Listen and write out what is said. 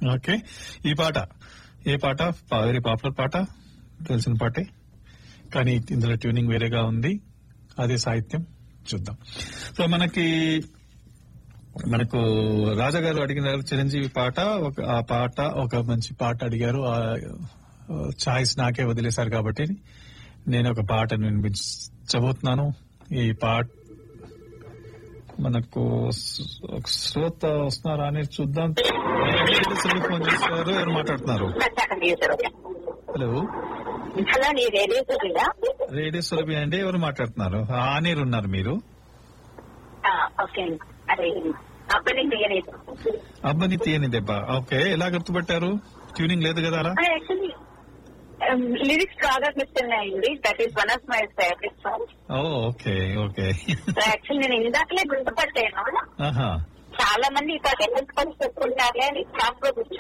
okay ఈ పాట ఏ పాట వెరీ పాపులర్ పాట తెలిసిన పాటే కానీ ఇందులో ట్యూనింగ్ వేరేగా ఉంది అదే సాహిత్యం చూద్దాం సో మనకి మనకు రాజా గారు అడిగినారు చిరంజీవి పాట ఒక ఆ పాట ఒక మంచి పాట అడిగారు ఆ ఛాయిస్ నాకే వదిలేశారు కాబట్టి నేను ఒక పాటను వినిపించబోతున్నాను ఈ పాట మనకు స్- ఒక శ్రోత వస్తున్నారా అని చూద్దాం ఫోన్ చేస్తారు ఎవరు మాట్లాడుతున్నారు హలో హలో నీ రేడియో సుఖిగా రేడియో సురభి అండి ఎవరు మాట్లాడుతున్నారు ఆనీరు ఉన్నారు మీరు ఓకే అదే అప్పటి తీయలేదు అబ్బని తీయని దెబ్బ ఓకే ఎలా గుర్తుపెట్టారు ట్యూనింగ్ లేదు కదా అలా యాక్చువల్లీ లిరిక్స్ బాగా గుర్తున్నాయండి that is one of my favourite song oh okay okay actually నేను ఇందాకలే గుర్తుపట్టాను ఆహా చాలా మంది ఈ పాట ఎందుకు పని చెప్పుకుంటారులే అని షాప్ లో కూర్చొని